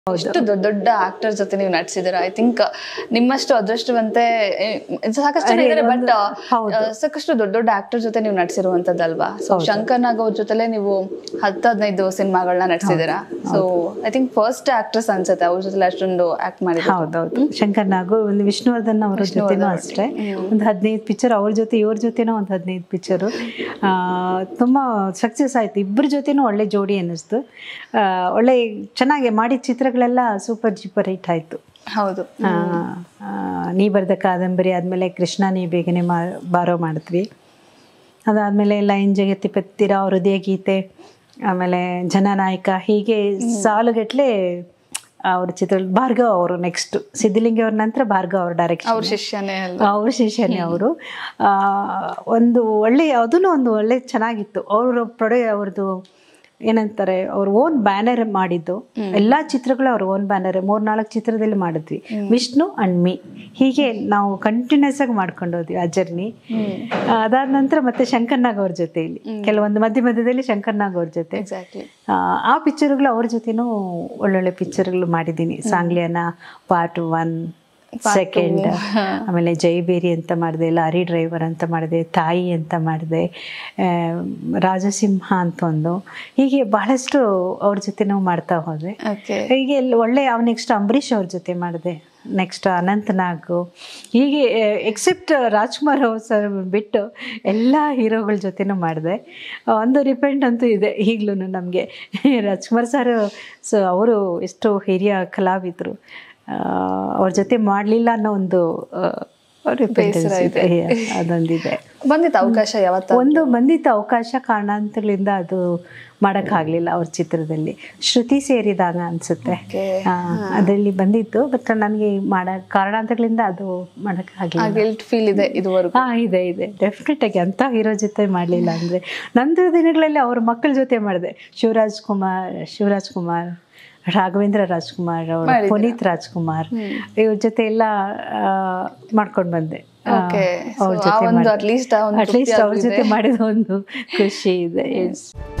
ಎಷ್ಟು ದೊಡ್ಡ ದೊಡ್ಡ ಆಕ್ಟರ್ ಜೊತೆ ನೀವು ನಟಿಸಿದಿರ ಐ ಥಿಂಕ್ ನಿಮ್ಮಷ್ಟು ಅದೃಷ್ಟವಂತೆ ಏ, ಸಾಕಷ್ಟು ಜನ ಇದ್ದಾರೆ ಬಟ್ ಹೌದು. ಸಾಕಷ್ಟು ದೊಡ್ಡ ದೊಡ್ಡ ಆಕ್ಟರ್ ಜೊತೆ ನೀವು ನಟಿಸಿರುವಂತದ್ದಲ್ವಾ ಸೊ ಶಂಕರ್ ನಾಗ್ ಅವ್ರ ಜೊತೆಲೆ ನೀವು ಹತ್ತು ಹದಿನೈದು ಸಿನಿಮಾಗಳನ್ನ ನಟಿಸಿದಿರಾ so I think first actress ಅನ್ಸುತ್ತೆ ಅವ್ರ ಜೊತೆ ಅಷ್ಟೊಂದು ಆಕ್ಟ್ ಮಾಡಿದ್ರು ಹೌದೌದು ಶಂಕರ್ ನಾಗು ಒಂದು ವಿಷ್ಣುವರ್ಧನ್ ಅವರ ಜೊತೆನೂ ಅಷ್ಟೇ ಒಂದು ಹದಿನೈದು ಪಿಕ್ಚರ್ ಅವ್ರ ಜೊತೆ ಇವ್ರ ಜೊತೆನೂ ಒಂದು ಹದಿನೈದು ಪಿಕ್ಚರು ತುಂಬ ಸಕ್ಸಸ್ ಆಯಿತು ಇಬ್ಬರ ಜೊತೆನೂ ಒಳ್ಳೆ ಜೋಡಿ ಅನ್ನಿಸ್ತು ಆ, ಒಳ್ಳೆ ಚೆನ್ನಾಗಿ ಮಾಡಿದ ಚಿತ್ರಗಳೆಲ್ಲ ಸೂಪರ್ ಜೀಪರ್ ಹಿಟ್ ಆಯಿತು ಹೌದು ನೀ ಬರೆದ ಕಾದಂಬರಿ ಆದಮೇಲೆ ಕೃಷ್ಣ ನೀ ಬೇಗನೆ ಮಾ ಬಾರೋ ಮಾಡಿದ್ವಿ ಅದಾದಮೇಲೆ ಲೈನ್ ಜಗತ್ತಿ ಪತ್ತಿರ ಹೃದಯ ಗೀತೆ ಆಮೇಲೆ ಜನನಾಯಕ ಹೀಗೆ ಸಾಲುಗಟ್ಲೆ ಅವ್ರ ಚಿತ್ರ ಭಾರ್ಗವ್ ಅವರು ನೆಕ್ಸ್ಟ್ ಸಿದ್ಧಲಿಂಗಿ ಅವ್ರ ನಂತರ ಭಾರ್ಗವ್ ಅವ್ರ ಡೈರೆಕ್ಷನ್ ಅವ್ರ ಶಿಷ್ಯನೇ ಅಲ್ವಾ ಅವ್ರ ಶಿಷ್ಯನೇ ಅವರು ಒಂದು ಒಳ್ಳೆ ಅದೂ ಒಂದು ಒಳ್ಳೆ ಚೆನ್ನಾಗಿತ್ತು ಅವರು ಪ್ರೊಡೆ ಅವ್ರದ್ದು ಏನಂತಾರೆ ಅವ್ರ ಓನ್ ಬ್ಯಾನರ್ ಮಾಡಿದ್ದು ಎಲ್ಲ ಚಿತ್ರಗಳು ಅವ್ರ ಓನ್ ಬ್ಯಾನರ್ ಮೂರ್ನಾಲ್ಕು ಚಿತ್ರದಲ್ಲಿ ಮಾಡಿದ್ವಿ ವಿಷ್ಣು ಅಂಡ್ ಮೀ ಹೀಗೆ ನಾವು ಕಂಟಿನ್ಯೂಸ್ ಆಗಿ ಮಾಡ್ಕೊಂಡು ಹೋದ್ವಿ ಆ ಜರ್ನಿ ಅದಾದ ನಂತರ ಮತ್ತೆ ಶಂಕರ್ನಾಗ್ ಅವ್ರ ಜೊತೆ ಇಲ್ಲಿ ಕೆಲವೊಂದು ಮಧ್ಯ ಮಧ್ಯದಲ್ಲಿ ಶಂಕರ್ನಾಗ್ ಅವ್ರ ಜೊತೆ ಎಕ್ಸಾಕ್ಟ್ಲಿ ಆ, ಆ ಪಿಕ್ಚರ್ಗಳು ಅವ್ರ ಜೊತೆನೂ ಒಳ್ಳೊಳ್ಳೆ ಪಿಕ್ಚರ್ಗಳು ಮಾಡಿದ್ದೀನಿ ಸಾಂಗ್ಲಿಯನ ಪಾರ್ಟ್ ಒನ್ ಸೆಕೆಂಡ್ ಆಮೇಲೆ ಜೈಬೇರಿ ಅಂತ ಮಾಡಿದೆ ಲಾರಿ ಡ್ರೈವರ್ ಅಂತ ಮಾಡಿದೆ ತಾಯಿ ಅಂತ ಮಾಡಿದೆ ಆ, ರಾಜಸಿಂಹ ಅಂತ ಒಂದು ಹೀಗೆ ಬಹಳಷ್ಟು ಅವ್ರ ಜೊತೆ ನಾವು ಮಾಡ್ತಾ ಹೋದೆ ಓಕೆ ಹೀಗೆ ಎಲ್ಲ ಒಳ್ಳೆ ಅವ್ ನೆಕ್ಸ್ಟ್ ಅಂಬರೀಷ್ ಅವ್ರ ಜೊತೆ ಮಾಡಿದೆ ನೆಕ್ಸ್ಟ್ ಅನಂತನಾಗ್ ಹೀಗೆ ಎಕ್ಸೆಪ್ಟ್ ರಾಜ್ಕುಮಾರ್ ಅವ್ರು ಸರ್ ಬಿಟ್ಟು ಎಲ್ಲ ಹೀರೋಗಳ ಜೊತೆನೂ ಮಾಡಿದೆ ಒಂದು ರಿಪೆಂಟ್ ಅಂತೂ ಇದೆ ಈಗಲೂ ನಮಗೆ ರಾಜ್ಕುಮಾರ್ ಸರ್ ಸೊ ಅವರು ಎಷ್ಟು ಹಿರಿಯ ಕಲಾವಿದರು ಆ, ಅವ್ರ ಜೊತೆ ಮಾಡಲಿಲ್ಲ ಅನ್ನೋ ಒಂದು ಬೇಸರ ರಿಪೆಂಟೆನ್ಸ್ ಇದೆ ಅದೊಂದಿದೆ ಬಂದಿತ್ತು ಅವಕಾಶ ಯಾವತ್ತ ಒಂದು ಬಂದಿತ್ತು ಅವಕಾಶ ಕಾರಣಾಂತರಗಳಿಂದ ಅದು ಮಾಡೋಕ್ಕಾಗಲಿಲ್ಲ ಅವ್ರ ಚಿತ್ರದಲ್ಲಿ ಶ್ರುತಿ ಸೇರಿದಾಗ ಅನಿಸುತ್ತೆ Okay. ಅದರಲ್ಲಿ ಬಂದಿತ್ತು ಬಟ್ ನನಗೆ ಮಾಡ ಕಾರಣಾಂತರಗಳಿಂದ ಅದು ಮಾಡೋಕ್ಕಾಗಲಿಲ್ಲ ಗಿಲ್ಟ್ ಫೀಲ್ ಇದೆ ಇದುವರೆಗೂ ಹಾ ಇದೆ ಇದೆ ಡೆಫಿನೆಟ್ ಆಗಿ ಅಂತ ಹೀರೋ ಜೊತೆ ಮಾಡಲಿಲ್ಲ ಅಂದರೆ ನಂತರ ದಿನಗಳಲ್ಲಿ ಅವ್ರ ಮಕ್ಕಳ ಜೊತೆ ಮಾಡಿದೆ ಶಿವರಾಜ್ ಕುಮಾರ್ ಶಿವರಾಜ್ ಕುಮಾರ್ ರಾಘವೇಂದ್ರ ರಾಜ್ಕುಮಾರ್ ಅವರು ಪುನೀತ್ ರಾಜ್ಕುಮಾರ್ ಇವ್ರ ಜೊತೆ ಎಲ್ಲ ಮಾಡ್ಕೊಂಡು ಬಂದೆ ಆ, ಓಕೆ ಅವ್ರ ಆ ಜೊತೆ ಒಂದು ಅಟ್ಲೀಸ್ಟ್ ಆ ಒಂದು ಅಟ್ಲೀಸ್ಟ್ ಅವ್ರ ಜೊತೆ ಮಾಡಿದ ಒಂದು ಖುಷಿ ಇದೆ ಎಸ್